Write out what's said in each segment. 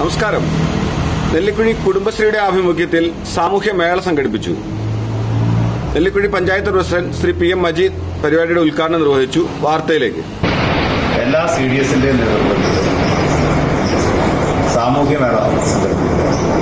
നമസ്കാരം നെല്ലിക്കുഴി കുടുംബശ്രീയുടെ ആഭിമുഖ്യത്തിൽ സാമൂഹ്യ മേള സംഘടിപ്പിച്ചു Nellikuzhi panchayat president Shri P M Majeed പരിപാടിയുടെ ഉദ്ഘാടനം നിർവഹിച്ചു വാർത്തയിലേക്ക് എല്ലാ സി ഡി എസിന്റെയും നേതൃത്വത്തിൽ സാമൂഹ്യ മേള സംഘടിപ്പിക്കുക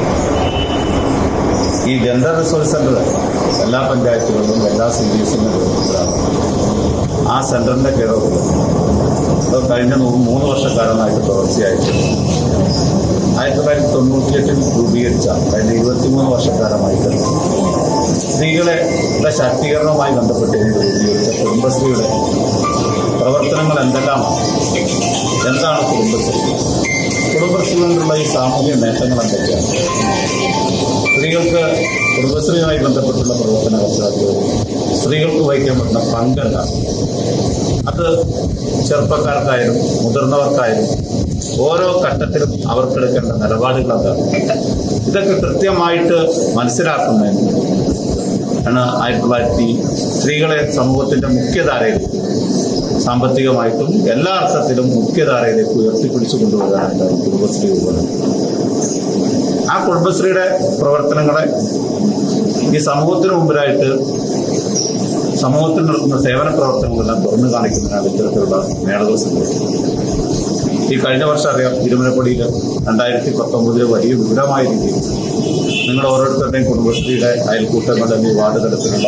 ഈ ജെൻഡർ റിസോഴ്സ് സെന്റർ എല്ലാ പഞ്ചായത്തുകളിലും എല്ലാ സി ഡി എസിന്റെ നേതൃത്വത്തിലാണ് ആ സെന്ററിന്റെ കീഴിൽ ഇത് കഴിഞ്ഞ നൂ- മൂന്ന് വർഷക്കാലമായിട്ട് തുടർച്ചയായിട്ട് ആയിരത്തി തൊള്ളായിരത്തി തൊണ്ണൂറ്റിയെട്ടിൽ രൂപീകരിച്ച കഴിഞ്ഞ ഇരുപത്തിമൂന്ന് വർഷക്കാലമായിട്ട് സ്ത്രീകളെ ടെ ശാക്തീകരണവുമായി ബന്ധപ്പെട്ട് രൂപീകരിച്ച കുടുംബശ്രീയുടെ പ്രവർത്തനങ്ങൾ എന്തെല്ലാമാണ് എന്താണ് കുടുംബശ്രീ കുടുംബശ്രീ കൊണ്ടുള്ള ഈ സാമൂഹ്യ നേട്ടങ്ങൾ എന്തൊക്കെയാണ് സ്ത്രീകൾക്ക് കുടുംബശ്രീയുമായി ബന്ധപ്പെട്ടുള്ള പ്രവർത്തനങ്ങൾക്ക് സ്ത്രീകൾക്ക് വഹിക്കാൻ പറ്റുന്ന പങ്കെന്താണ് അത് ചെറുപ്പക്കാർക്കായാലും മുതിർന്നവർക്കായാലും ഓരോ ഘട്ടത്തിലും അവർക്കെടുക്കേണ്ട നിലപാടുകൾ എന്താണ് ഇതൊക്കെ കൃത്യമായിട്ട് മനസ്സിലാക്കുന്നതിന് ആണ് ആയിരത്തി തൊള്ളായിരത്തി സ്ത്രീകളെ സമൂഹത്തിന്റെ മുഖ്യധാരയിലേക്ക് സാമ്പത്തികമായിട്ടും എല്ലാ അർത്ഥത്തിലും മുഖ്യധാരയിലേക്ക് ഉയർത്തിപ്പിടിച്ചു കൊണ്ടുവരാനായിട്ടാണ് കുടുംബശ്രീ ഉള്ളത് ആ കുടുംബശ്രീയുടെ പ്രവർത്തനങ്ങളെ ഈ സമൂഹത്തിന് മുമ്പിലായിട്ട് സമൂഹത്തിൽ നടത്തുന്ന സേവന പ്രവർത്തനങ്ങളെല്ലാം തുറന്നു കാണിക്കുന്നതിനാണ് ഇത്തരത്തിലുള്ള മേളകൾ സംഘടിപ്പിക്കുന്നത് ഈ കഴിഞ്ഞ വർഷം അറിയാം തിരുമലപ്പടിയിൽ രണ്ടായിരത്തി പത്തൊമ്പതിൽ വലിയ വിപുലമായ രീതിയിൽ നിങ്ങൾ ഓരോരുത്തരുടെയും കുടുംബശ്രീയുടെ അയൽക്കൂട്ടങ്ങളുടെ അല്ലെങ്കിൽ വാർഡ് തലത്തിലുള്ള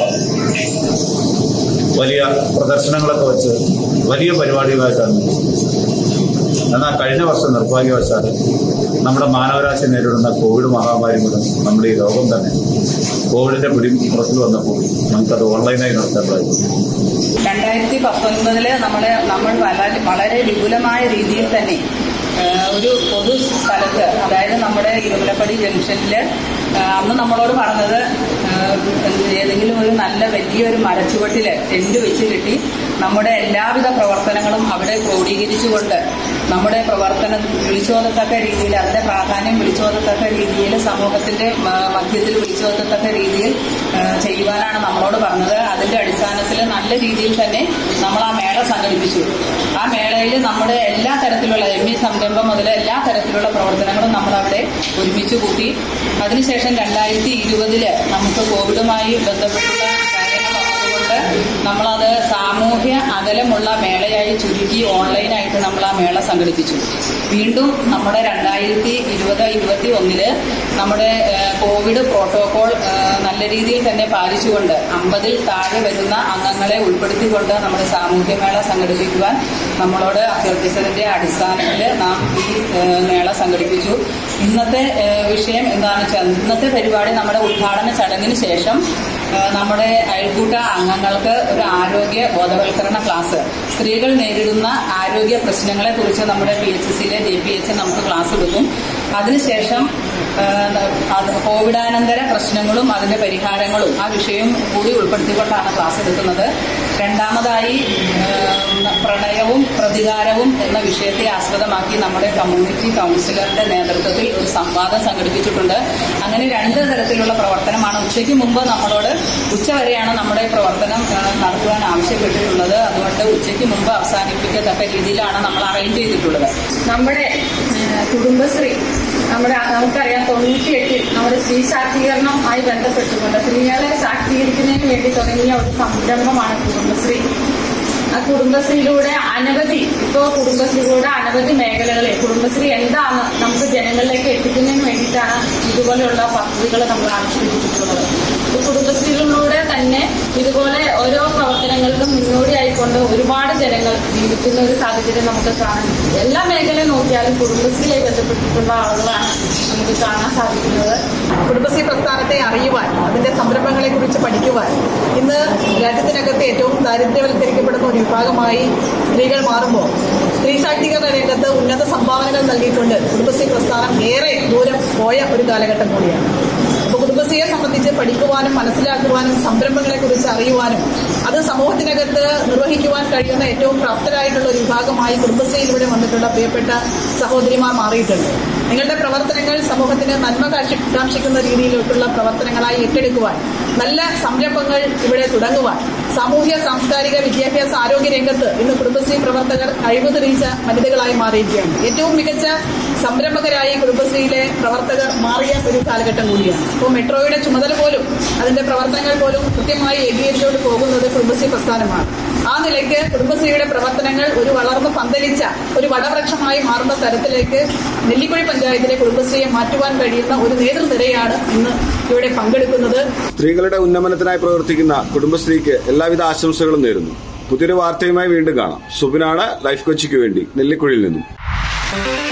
വലിയ പ്രദർശനങ്ങളൊക്കെ വെച്ച് വലിയ പരിപാടികളായിട്ടാണ് എന്നാൽ കഴിഞ്ഞ വർഷം നിർഭാഗ്യവശാൽ നമ്മുടെ മാനവരാശി നേരിടുന്ന കോവിഡ് മഹാമാരി മൂലം നമ്മുടെ ഈ രോഗം തന്നെ കോവിഡിന്റെ പിടി പുറത്തു വന്നപ്പോൾ നമുക്കത് ഓൺലൈനായി നടത്തേണ്ടതായിരുന്നു രണ്ടായിരത്തി പത്തൊൻപതില് നമ്മളെ നമ്മൾ വളരെ വളരെ വിപുലമായ രീതിയിൽ തന്നെ ആ, ഒരു പൊതു സ്ഥലത്ത് അതായത് നമ്മുടെ ഇരുമലപ്പടി ജംഗ്ഷനില് ആ, അന്ന് നമ്മളോട് പറഞ്ഞത് ആ, ഏതെങ്കിലും ഒരു നല്ല വലിയൊരു മരച്ചുവട്ടില് ടെന്റ് വെച്ച് കെട്ടി നമ്മുടെ എല്ലാവിധ പ്രവർത്തനങ്ങളും അവിടെ ക്രോഡീകരിച്ചുകൊണ്ട് നമ്മുടെ പ്രവർത്തനം വിളിച്ചോതത്തക്ക രീതിയിൽ അതിന്റെ പ്രാധാന്യം വിളിച്ചോതത്തക്ക രീതിയിൽ സമൂഹത്തിന്റെ ആ, മധ്യത്തിൽ വിളിച്ചോതത്തക്ക രീതിയിൽ ആ, ചെയ്യുവാനാണ് നമ്മളോട് പറഞ്ഞത് അതിന്റെ അടിസ്ഥാനത്തിൽ നല്ല രീതിയിൽ തന്നെ നമ്മൾ ആ മേള സംഘടിപ്പിച്ചു ആ മേളയിൽ നമ്മുടെ എല്ലാ തരത്തിലുള്ള എം ഇ സംരംഭം മുതൽ എല്ലാ തരത്തിലുള്ള പ്രവർത്തനങ്ങളും നമ്മൾ അവിടെ ഒരുമിച്ച് കൂട്ടി അതിനുശേഷം രണ്ടായിരത്തി ഇരുപതില് നമുക്ക് കോവിഡുമായി ബന്ധപ്പെട്ടുള്ള കാര്യങ്ങൾ വന്നതുകൊണ്ട് നമ്മളത് സാമൂഹ്യ അകലമുള്ള മേളയായി ചുരുക്കി ഓൺലൈനായിട്ട് നമ്മൾ ആ മേള സംഘടിപ്പിച്ചു വീണ്ടും നമ്മുടെ രണ്ടായിരത്തി ഇരുപത് ഇരുപത്തി ഒന്നില് നമ്മുടെ ഏഹ്, കോവിഡ് പ്രോട്ടോകോൾ ഏഹ്, നല്ല രീതിയിൽ തന്നെ പാലിച്ചുകൊണ്ട് അമ്പതിൽ താഴെ വരുന്ന അംഗങ്ങളെ ഉൾപ്പെടുത്തിക്കൊണ്ട് നമ്മുടെ സാമൂഹ്യമേള സംഘടിപ്പിക്കുവാൻ നമ്മളോട് അഭ്യർത്ഥിച്ചതിന്റെ അടിസ്ഥാനത്തിൽ നാം ഈ ഏഹ്, മേള സംഘടിപ്പിച്ചു ഇന്നത്തെ ഏഹ്, വിഷയം എന്താണെന്ന് വെച്ചാൽ ഇന്നത്തെ പരിപാടി നമ്മുടെ ഉദ്ഘാടന ചടങ്ങിന് ശേഷം ഏഹ്, നമ്മുടെ അയൽക്കൂട്ട അംഗങ്ങൾക്ക് ഒരു ആരോഗ്യ ബോധവൽക്കരണ ക്ലാസ് സ്ത്രീകൾ നേരിടുന്ന ആരോഗ്യ പ്രശ്നങ്ങളെ കുറിച്ച് നമ്മുടെ പി എച്ച് സിയിലെ ജെ പി എച്ച് നമുക്ക് ക്ലാസ് എടുക്കും അതിനുശേഷം ഏഹ്, അത് കോവിഡാനന്തര പ്രശ്നങ്ങളും അതിന്റെ പരിഹാരങ്ങളും ആ വിഷയം കൂടി ഉൾപ്പെടുത്തിക്കൊണ്ടാണ് ക്ലാസ് എടുക്കുന്നത് രണ്ടാമതായി ഏഹ്, പ്രണയവും പ്രതികാരവും എന്ന വിഷയത്തെ ആസ്പദമാക്കി നമ്മുടെ കമ്മ്യൂണിറ്റി കൗൺസിലറുടെ നേതൃത്വത്തിൽ ഒരു സംവാദം സംഘടിപ്പിച്ചിട്ടുണ്ട് അങ്ങനെ രണ്ട് തരത്തിലുള്ള പ്രവർത്തനമാണ് ഉച്ചയ്ക്ക് മുമ്പ് നമ്മളോട് ഉച്ചവരെയാണ് നമ്മുടെ പ്രവർത്തനം ഏഹ്, നടത്തുവാൻ ആവശ്യപ്പെട്ടിട്ടുള്ളത് അതുകൊണ്ട് ഉച്ചയ്ക്ക് മുമ്പ് അവസാനിപ്പിക്കത്തക്ക രീതിയിലാണ് നമ്മൾ അറേഞ്ച് ചെയ്തിട്ടുള്ളത് നമ്മുടെ ഏഹ്, കുടുംബശ്രീ നമ്മുടെ നമുക്കറിയാം തൊണ്ണൂറ്റിയെട്ടിൽ നമ്മുടെ സ്ത്രീ ശാക്തീകരണവുമായി ബന്ധപ്പെട്ടുകൊണ്ട് സ്ത്രീകളെ ശാക്തീകരിക്കുന്നതിന് വേണ്ടി തുടങ്ങിയ ഒരു സംരംഭമാണ് കുടുംബശ്രീ ആ കുടുംബശ്രീയിലൂടെ അനവധി ഇപ്പോ കുടുംബശ്രീയിലൂടെ അനവധി മേഖലകളിൽ കുടുംബശ്രീ എന്താണ് നമുക്ക് ജനങ്ങളിലേക്ക് എത്തിക്കുന്നതിന് വേണ്ടിയിട്ടാണ് ഇതുപോലെയുള്ള പദ്ധതികൾ നമ്മൾ ആവിഷ്കരിച്ചിട്ടുള്ളത് ഈ കുടുംബശ്രീകളിലൂടെ തന്നെ ഇതുപോലെ ഓരോ പ്രവർത്തനങ്ങളിലും മുന്നോടിയായിക്കൊണ്ട് ഒരുപാട് ജനങ്ങൾ ജീവിക്കുന്ന ഒരു സാഹചര്യം നമുക്ക് കാണാൻ പറ്റും. എല്ലാ മേഖലയും നോക്കിയാലും കുടുംബശ്രീയായി ബന്ധപ്പെട്ടിട്ടുള്ള ആളുകളാണ് നമുക്ക് കാണാൻ സാധിക്കുന്നത് കുടുംബശ്രീ പ്രസ്ഥാനത്തെ അറിയുവാൻ അതിന്റെ സംരംഭങ്ങളെ കുറിച്ച് പഠിക്കുവാൻ ഇന്ന് രാജ്യത്തിനകത്ത് ഏറ്റവും ദാരിദ്ര്യവൽക്കരിക്കപ്പെടുന്ന ഒരു വിഭാഗമായി സ്ത്രീകൾ മാറുമ്പോൾ സ്ത്രീ ശാക്തീകരണ രംഗത്ത് ഉന്നത സംഭാവനകൾ നൽകിയിട്ടുണ്ട് കുടുംബശ്രീ പ്രസ്ഥാനം ഏറെ ദൂരം പോയ ഒരു കാലഘട്ടം കൂടിയാണ് അപ്പോൾ കുടുംബശ്രീയെ സംബന്ധിച്ച് പഠിക്കുവാനും മനസ്സിലാക്കുവാനും സംരംഭങ്ങളെ കുറിച്ച് അറിയുവാനും അത് സമൂഹത്തിനകത്ത് നിർവഹിക്കുവാൻ കഴിയുന്ന ഏറ്റവും പ്രാപ്തരായിട്ടുള്ള ഒരു വിഭാഗമായി കുടുംബശ്രീയിലൂടെ വന്നിട്ടുള്ള പ്രിയപ്പെട്ട സഹോദരിമാർ മാറിയിട്ടുണ്ട് നിങ്ങളുടെ പ്രവർത്തനങ്ങൾ സമൂഹത്തിന് നന്മ കാഴ്ച കാക്ഷിക്കുന്ന രീതിയിലുള്ള പ്രവർത്തനങ്ങളായി ഏറ്റെടുക്കുവാൻ നല്ല സംരംഭങ്ങൾ ഇവിടെ തുടങ്ങുവാൻ സാമൂഹ്യ സാംസ്കാരിക വിദ്യാഭ്യാസ ആരോഗ്യ രംഗത്ത് ഇന്ന് കുടുംബശ്രീ പ്രവർത്തകർ കഴിവ് തെളിയിച്ച വനിതകളായി മാറിയിരിക്കുകയാണ് ഏറ്റവും മികച്ച സംരംഭകരായി കുടുംബശ്രീയിലെ പ്രവർത്തകർ മാറിയ ഒരു കാലഘട്ടം കൂടിയാണ് ഇപ്പോൾ മെട്രോയുടെ ചുമതല പോലും അതിന്റെ പ്രവർത്തനങ്ങൾ പോലും കൃത്യമായി ഏകീകരിച്ചുകൊണ്ട് പോകുന്നത് കുടുംബശ്രീ പ്രസ്ഥാനമാണ് ആ നിലയ്ക്ക് കുടുംബശ്രീയുടെ പ്രവർത്തനങ്ങൾ ഒരു വളർന്നു പന്തലിച്ച ഒരു വടവൃക്ഷമായി മാറുന്ന തരത്തിലേക്ക് നെല്ലിക്കുഴി പഞ്ചായത്തിലെ കുടുംബശ്രീയെ മാറ്റുവാൻ കഴിയുന്ന ഒരു നേതൃനിരയാണ് ഇന്ന് ഇവിടെ പങ്കെടുക്കുന്നത് സ്ത്രീകളുടെ ഉന്നമനത്തിനായി പ്രവർത്തിക്കുന്ന കുടുംബശ്രീക്ക് എല്ലാവിധ ആശംസകളും നേരുന്നു പുതിയൊരു വാർത്തയുമായി വീണ്ടും കാണാം സുബിനാണ് ലൈഫ് കൊച്ചിക്ക് വേണ്ടി നെല്ലിക്കുഴിയിൽ നിന്നും